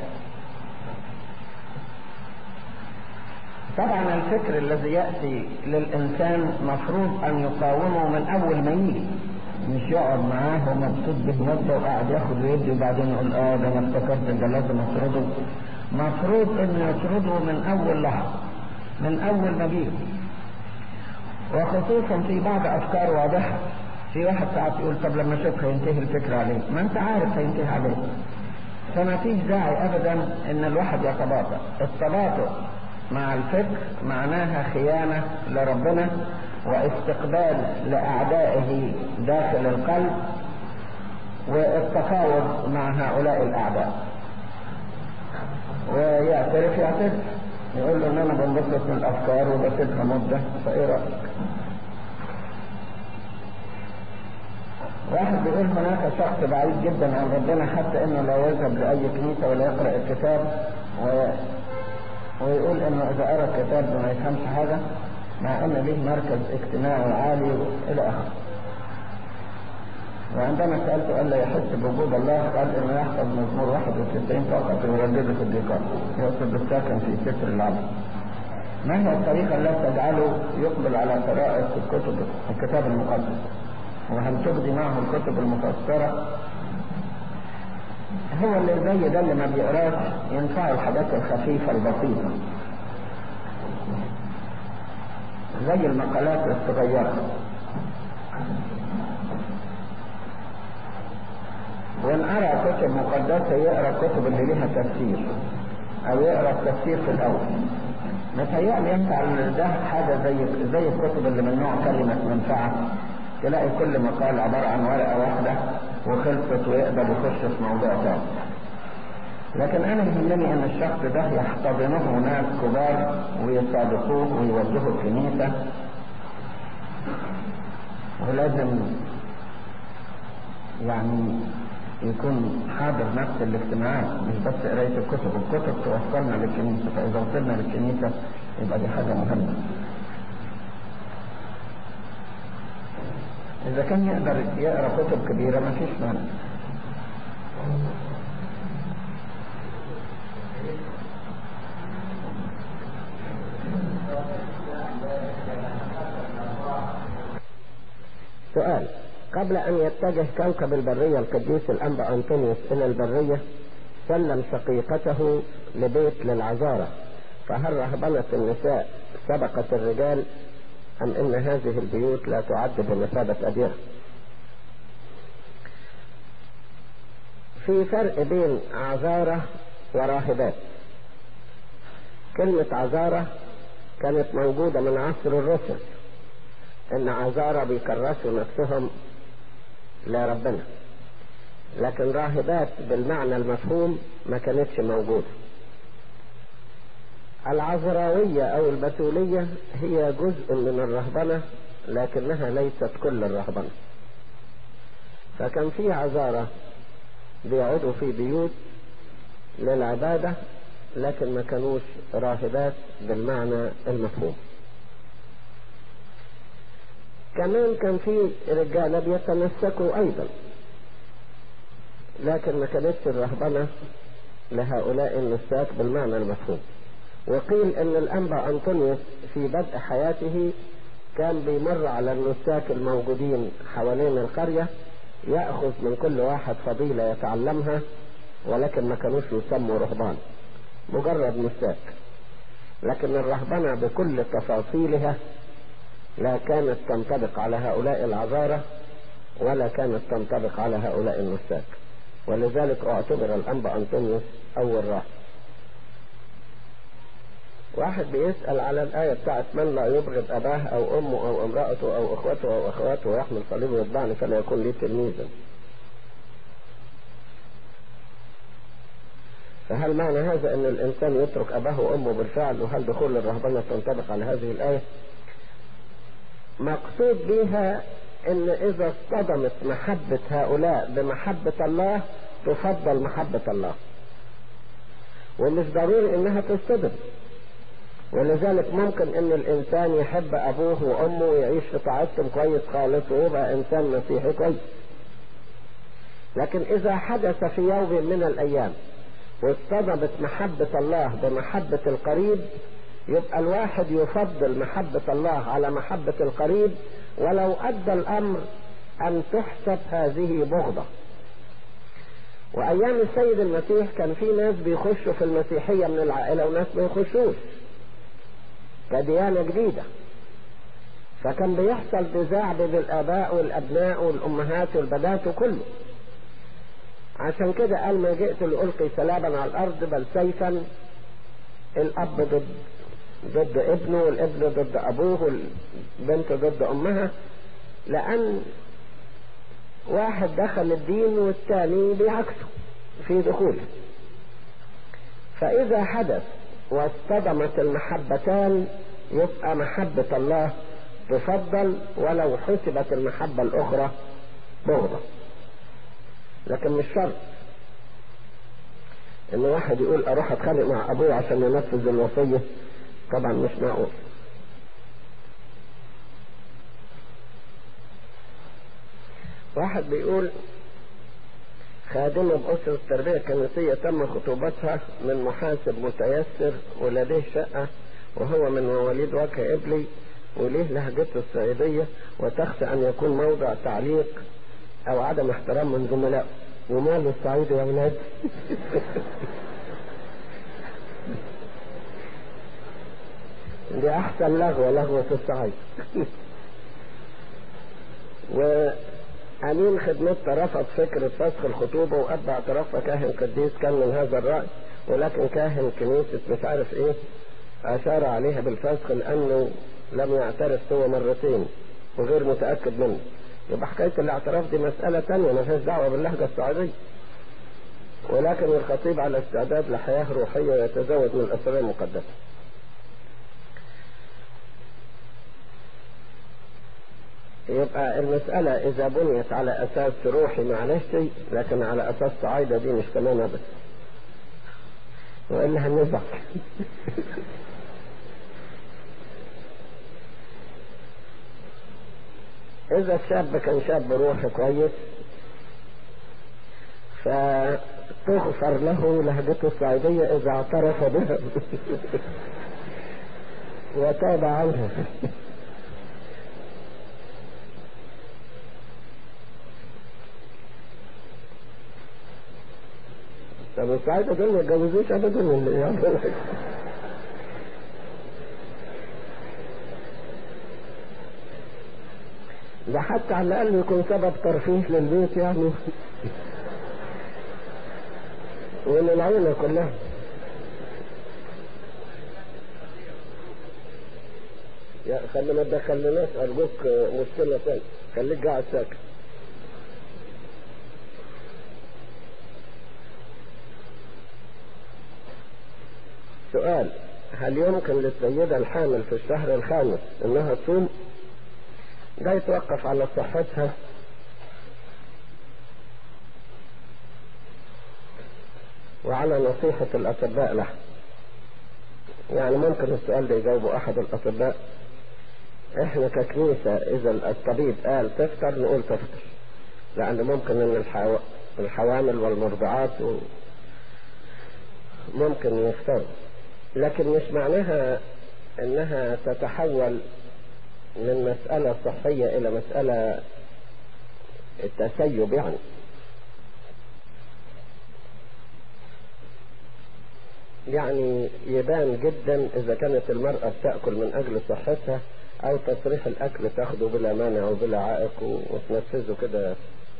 طبعا الفكر الذي يأتي للإنسان مفروض أن يقاومه من أول ما يجي مش يقعد معاه ومبسوط به مدة وقاعد ياخد ويدي وبعدين يقول اه ده انا افتكرت ده لازم اطرده مفروض انه يطرده من اول لحظة من اول ما جه وخصوصا في بعض افكار واضحة في واحد ساعات يقول طب لما اشوف هينتهي الفكر عليه ما انت عارف هينتهي عليه فما فيش داعي ابدا ان الواحد يتباطأ التباطؤ مع الفكر معناها خيانة لربنا واستقبال لأعدائه داخل القلب والتفاوض مع هؤلاء الأعداء ويعترف يعترف يقول له ان انا بنبسط من الافكار وبسيبها مده فايه رايك؟ واحد بيقول هناك شخص بعيد جدا عن ربنا حتى انه لا يذهب لاي كنيسه ولا يقرا الكتاب و... ويقول انه اذا قرا الكتاب ما يفهمش حاجه مع ان ليه مركز اجتماعي عالي الى اخره وعندما سألته قال لا يحس بوجود الله قال انه يحفظ مزمور 91 فقط ويردده في الديكار يقصد الساكن في ستر العمل ما هي الطريقة التي تجعله يقبل على قراءة الكتب الكتاب المقدس وهل تجدي معه الكتب المفسرة هو اللي زي ده اللي ما بيقراش ينفعه الحاجات الخفيفة البسيطة زي المقالات الصغيرة وإن قرأ كتب مقدسة يقرأ الكتب اللي ليها تفسير أو يقرأ التفسير في الأول متهيألي ينفع ده حاجة زي زي الكتب اللي من نوع كلمة منفعة تلاقي كل مقال عبارة عن ورقة واحدة وخلصت ويقدر يخش في موضوع ثاني لكن انا يهمني ان الشخص ده يحتضنه ناس كبار ويصادقوه ويوجهوا الكنيسة ولازم يعني يكون حاضر نفس الاجتماعات مش بس قراية الكتب الكتب توصلنا للكنيسة فإذا وصلنا للكنيسة يبقى دي حاجة مهمة إذا كان يقدر يقرأ كتب كبيرة ما فيش مانع سؤال قبل أن يتجه كوكب البرية القديس الأنبا أنطونيوس إلى البرية سلم شقيقته لبيت للعذارة فهل رهبنة النساء سبقت الرجال أم إن هذه البيوت لا تعد بمثابة أديرة في فرق بين عذارة وراهبات كلمة عذارة كانت موجودة من عصر الرسل ان عذارى بيكرسوا نفسهم لربنا لكن راهبات بالمعنى المفهوم ما كانتش موجودة العذراوية او البتولية هي جزء من الرهبنة لكنها ليست كل الرهبنة فكان في عذارى بيقعدوا في بيوت للعبادة لكن ما كانوش راهبات بالمعنى المفهوم كمان كان في رجالة بيتمسكوا أيضا لكن ما كانتش الرهبنة لهؤلاء النساك بالمعنى المفهوم وقيل ان الانبا انطونيوس في بدء حياته كان بيمر على النساك الموجودين حوالين القرية يأخذ من كل واحد فضيلة يتعلمها ولكن ما كانوش يسموا رهبان مجرد نساك لكن الرهبنة بكل تفاصيلها لا كانت تنطبق على هؤلاء العذارة ولا كانت تنطبق على هؤلاء النساك ولذلك اعتبر الأنبا أنطونيوس أول راح واحد بيسأل على الآية بتاعت من لا يبغض أباه أو أمه أو امرأته أو إخوته أو أخواته ويحمل صليبه ويتبعني فلا يكون لي تلميذا فهل معنى هذا أن الإنسان يترك أباه وأمه بالفعل وهل دخول الرهبنة تنطبق على هذه الآية مقصود بها أن إذا اصطدمت محبة هؤلاء بمحبة الله تفضل محبة الله ومش ضروري انها تصطدم ولذلك ممكن ان الانسان يحب ابوه وامه ويعيش في طاعتهم كويس خالص ويبقى انسان مسيحي كويس لكن اذا حدث في يوم من الايام واصطدمت محبة الله بمحبة القريب يبقى الواحد يفضل محبة الله على محبة القريب ولو ادى الامر ان تحسب هذه بغضة وايام السيد المسيح كان في ناس بيخشوا في المسيحية من العائلة وناس ما يخشوش كديانة جديدة فكان بيحصل نزاع بين الآباء والأبناء والأمهات والبنات وكله عشان كده قال ما جئت لألقي سلابا على الأرض بل سيفا الأب ضد ضد ابنه والابن ضد أبوه والبنت ضد أمها لأن واحد دخل الدين والثاني بيعكسه في دخوله فإذا حدث واصطدمت المحبتان يبقى محبة الله تفضل ولو حسبت المحبة الأخرى بغضة لكن مش شرط ان واحد يقول اروح اتخانق مع ابوه عشان ينفذ الوصية طبعا مش معقول واحد بيقول خادمة بأسرة التربية الكنسية تم خطوبتها من محاسب متيسر ولديه شقة وهو من مواليد وجه إبلي وليه لهجته الصعيدية وتخشى أن يكون موضع تعليق أو عدم احترام من زملائه وماله الصعيدي يا ولاد دي أحسن لغوة لغوة الصعيد و أمين خدمتها رفض فكرة فسخ الخطوبة وأبى اعترافها كاهن قديس كان من هذا الرأي ولكن كاهن كنيسة مش عارف إيه أشار عليها بالفسخ لأنه لم يعترف سوى مرتين وغير متأكد منه يبقى حكاية الاعتراف دي مسألة تانية ما فيهاش دعوة باللهجة الصعيدية ولكن الخطيب على استعداد لحياة روحية ويتزود من الأسرار المقدسة يبقى المسألة إذا بنيت على أساس روحي معلش لكن على أساس صعيدة دي مش تمام أبدا وإلا هنزعل إذا الشاب كان شاب روحي كويس فتغفر له لهجته الصعيدية إذا اعترف بها وتاب عنها طب الصعيدة دول ما يتجوزوش ابدا ولا ايه يعني ده حتى على الاقل يكون سبب ترفيه للبيت يعني وللعيلة كلها يا خلي ما تدخلناش ارجوك مشكلة تاني خليك قاعد ساكت سؤال هل يمكن للسيدة الحامل في الشهر الخامس انها تصوم ده يتوقف على صحتها وعلى نصيحة الأطباء لها يعني ممكن السؤال ده يجاوبه أحد الأطباء إحنا ككنيسة إذا الطبيب قال تفطر نقول تفطر لأن ممكن إن الحو... الحوامل والمرضعات و... ممكن يفطروا لكن مش معناها انها تتحول من مسألة صحية الى مسألة التسيب يعني يعني يبان جدا اذا كانت المرأة بتأكل من اجل صحتها او تصريح الاكل تاخده بلا مانع وبلا عائق وتنفذه كده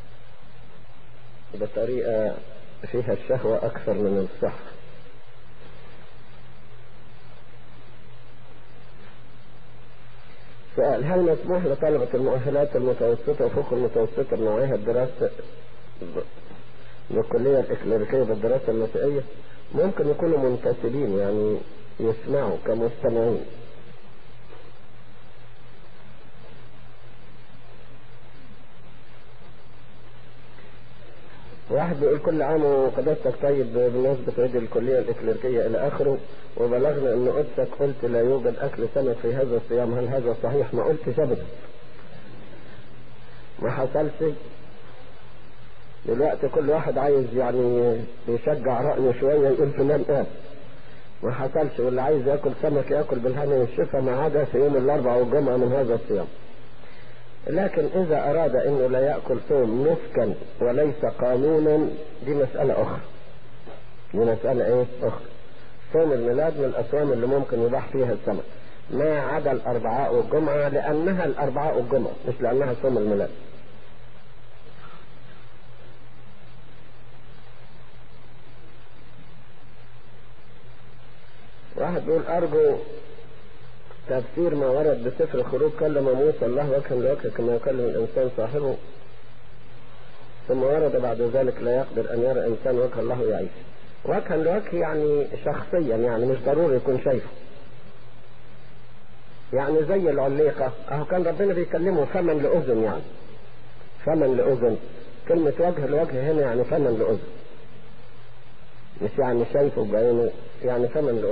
بطريقة فيها الشهوة اكثر من الصحة سؤال هل مسموح لطلبة المؤهلات المتوسطة وفوق المتوسطة بنوعيها الدراسة بالكلية الإكليريكية بالدراسة المسيحية ممكن يكونوا منتسبين يعني يسمعوا كمستمعين واحد بيقول كل عام وقدستك طيب بمناسبة عيد الكلية الإكليريكية إلى آخره وبلغنا أن قدسك قلت لا يوجد أكل سمك في هذا الصيام هل هذا صحيح؟ ما قلتش أبدا ما حصلش دلوقتي كل واحد عايز يعني يشجع رأيه شوية يقول فلان قال ما حصلش واللي عايز ياكل سمك ياكل بالهنا والشفا ما عدا في يوم الاربعاء والجمعة من هذا الصيام لكن اذا اراد انه لا يأكل صوم نسكا وليس قانونا دي مسألة اخرى دي مسألة ايه اخرى صوم الميلاد من الاصوام اللي ممكن يباح فيها السمك ما عدا الاربعاء والجمعة لانها الاربعاء والجمعة مش لانها صوم الميلاد واحد بيقول أرجو تفسير ما ورد بسفر خروج كلم موسى الله وجها لوجه كما يكلم الإنسان صاحبه ثم ورد بعد ذلك لا يقدر أن يرى إنسان وجه الله يعيش وجها لوجه يعني شخصيا يعني مش ضروري يكون شايفه يعني زي العليقة أهو كان ربنا بيكلمه فما لأذن يعني فما لأذن كلمة وجه لوجه هنا يعني فما لأذن مش يعني شايفه بعينه يعني فما لأذن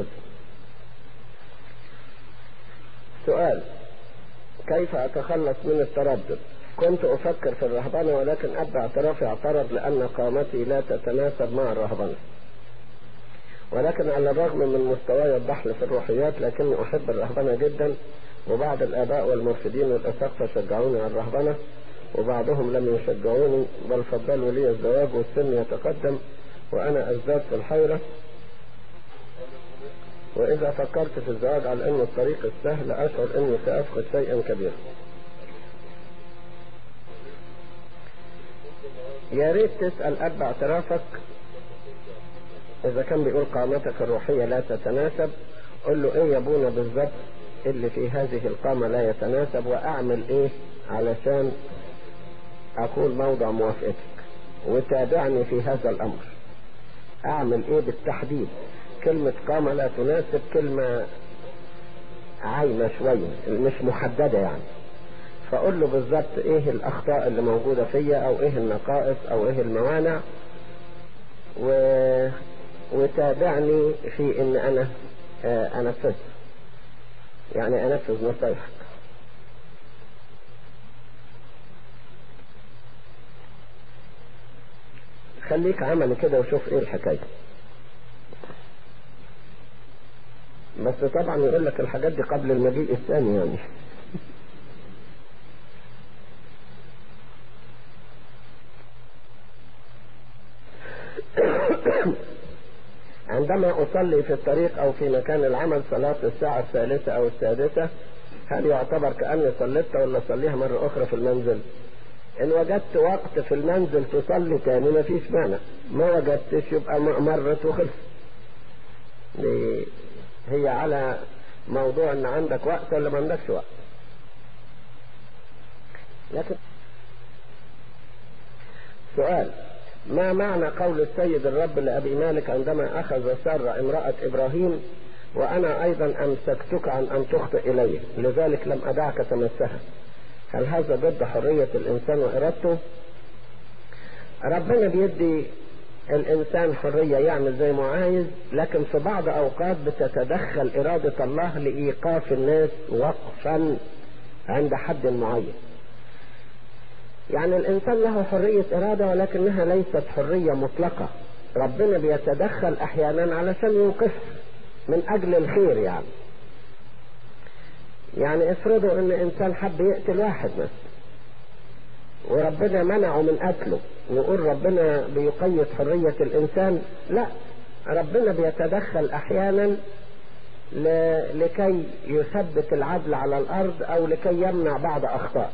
سؤال كيف أتخلص من التردد كنت أفكر في الرهبنة ولكن أب اعترافي اعترض لأن قامتي لا تتناسب مع الرهبنة ولكن على الرغم من مستواي الضحل في الروحيات لكني أحب الرهبنة جدا وبعض الآباء والمرشدين والأساقفة شجعوني على الرهبنة وبعضهم لم يشجعوني بل فضلوا لي الزواج والسن يتقدم وأنا أزداد في الحيرة وإذا فكرت في الزواج على أنه الطريق السهل أشعر أني سأفقد شيئا كبيرا يا ريت تسأل أب اعترافك إذا كان بيقول قامتك الروحية لا تتناسب قل له إيه يا أبونا بالظبط اللي في هذه القامة لا يتناسب وأعمل إيه علشان أكون موضع موافقتك وتابعني في هذا الأمر أعمل إيه بالتحديد كلمة قامة لا تناسب كلمة عايمة شوية مش محددة يعني فأقول له بالظبط ايه الأخطاء اللي موجودة فيا أو ايه النقائص أو ايه الموانع و... وتابعني في ان انا انفذ يعني انفذ نصايحك خليك عملي كده وشوف ايه الحكايه بس طبعا يقول لك الحاجات دي قبل المجيء الثاني يعني عندما أصلي في الطريق أو في مكان العمل صلاة الساعة الثالثة أو السادسة هل يعتبر كأني صليت ولا أصليها مرة أخرى في المنزل؟ إن وجدت وقت في المنزل تصلي تاني ما فيش مانع، ما وجدتش يبقى مرت وخلص. هي على موضوع ان عندك وقت ولا ما عندكش وقت لكن سؤال ما معنى قول السيد الرب لأبي مالك عندما أخذ سارة امرأة إبراهيم وأنا أيضا أمسكتك عن أن تخطئ إلي لذلك لم أدعك تمسها هل هذا ضد حرية الإنسان وإرادته ربنا بيدي الإنسان حرية يعمل زي ما عايز لكن في بعض أوقات بتتدخل إرادة الله لإيقاف الناس وقفا عند حد معين يعني الإنسان له حرية إرادة ولكنها ليست حرية مطلقة ربنا بيتدخل أحيانا علشان يوقف من أجل الخير يعني يعني افرضوا ان انسان حب يقتل واحد مثلا وربنا منعه من قتله نقول ربنا بيقيد حرية الانسان لا ربنا بيتدخل احيانا ل- لكي يثبت العدل على الارض او لكي يمنع بعض اخطاء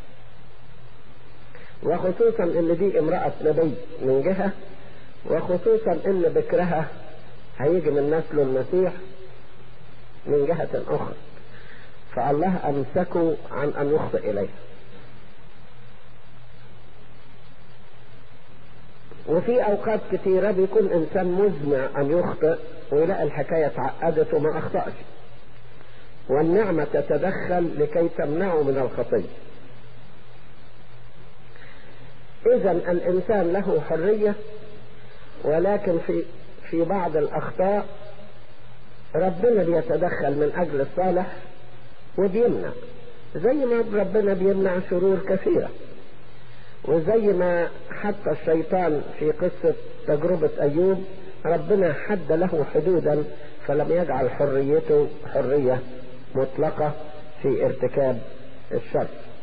وخصوصا ان دي امرأة نبي من جهة وخصوصا ان بكرها هيجي من نسله المسيح من جهة اخرى فالله امسكه عن ان يخطئ اليه وفي اوقات كثيرة بيكون انسان مزمع ان يخطئ ويلاقي الحكاية اتعقدت وما اخطأش والنعمة تتدخل لكي تمنعه من الخطية اذا الانسان له حرية ولكن في في بعض الاخطاء ربنا بيتدخل من اجل الصالح وبيمنع زي ما ربنا بيمنع شرور كثيرة وزي ما حتى الشيطان في قصة تجربة ايوب ربنا حد له حدودا فلم يجعل حريته حرية مطلقة في ارتكاب الشر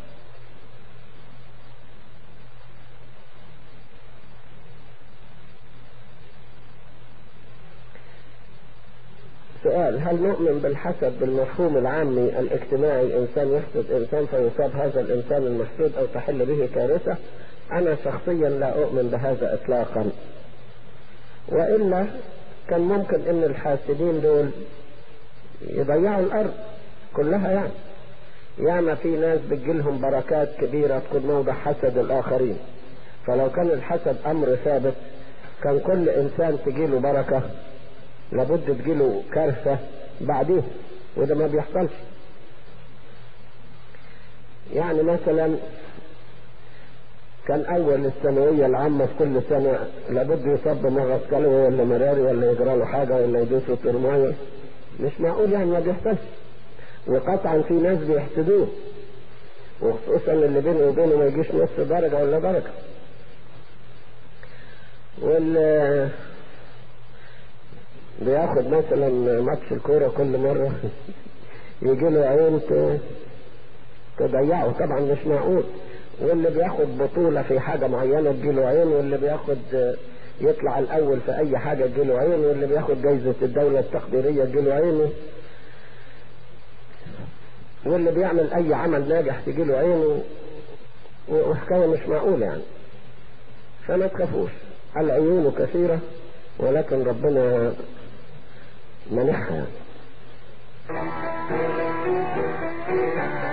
سؤال هل نؤمن بالحسد بالمفهوم العامي الاجتماعي انسان يحسد انسان فيصاب هذا الانسان المحسود او تحل به كارثة انا شخصيا لا اؤمن بهذا اطلاقا والا كان ممكن ان الحاسدين دول يضيعوا الارض كلها يعني ياما في ناس بتجيلهم بركات كبيرة تكون موضع حسد الاخرين فلو كان الحسد امر ثابت كان كل انسان تجيله بركة لابد تجيله كارثة بعديه وده ما بيحصلش يعني مثلا كان اول الثانوية العامة في كل سنة لابد يصاب بمغص كلوي ولا مراري ولا يجرى له حاجة ولا يدوسه ترماية مش معقول يعني ما بيحصلش وقطعا في ناس بيحسدوه وخصوصا اللي بينه وبينه ما يجيش نص درجة ولا درجة وال بياخد مثلا ماتش الكورة كل مرة يجي له عين ت- تضيعه طبعا مش معقول واللي بياخد بطولة في حاجة معينة تجيله عين واللي بياخد يطلع الأول في أي حاجة تجيله عين واللي بياخد جايزة الدولة التقديرية تجيله عين واللي بيعمل أي عمل ناجح تجيله عين و- وحكاية مش معقولة يعني فما تخافوش العيون كثيرة ولكن ربنا منحها يعني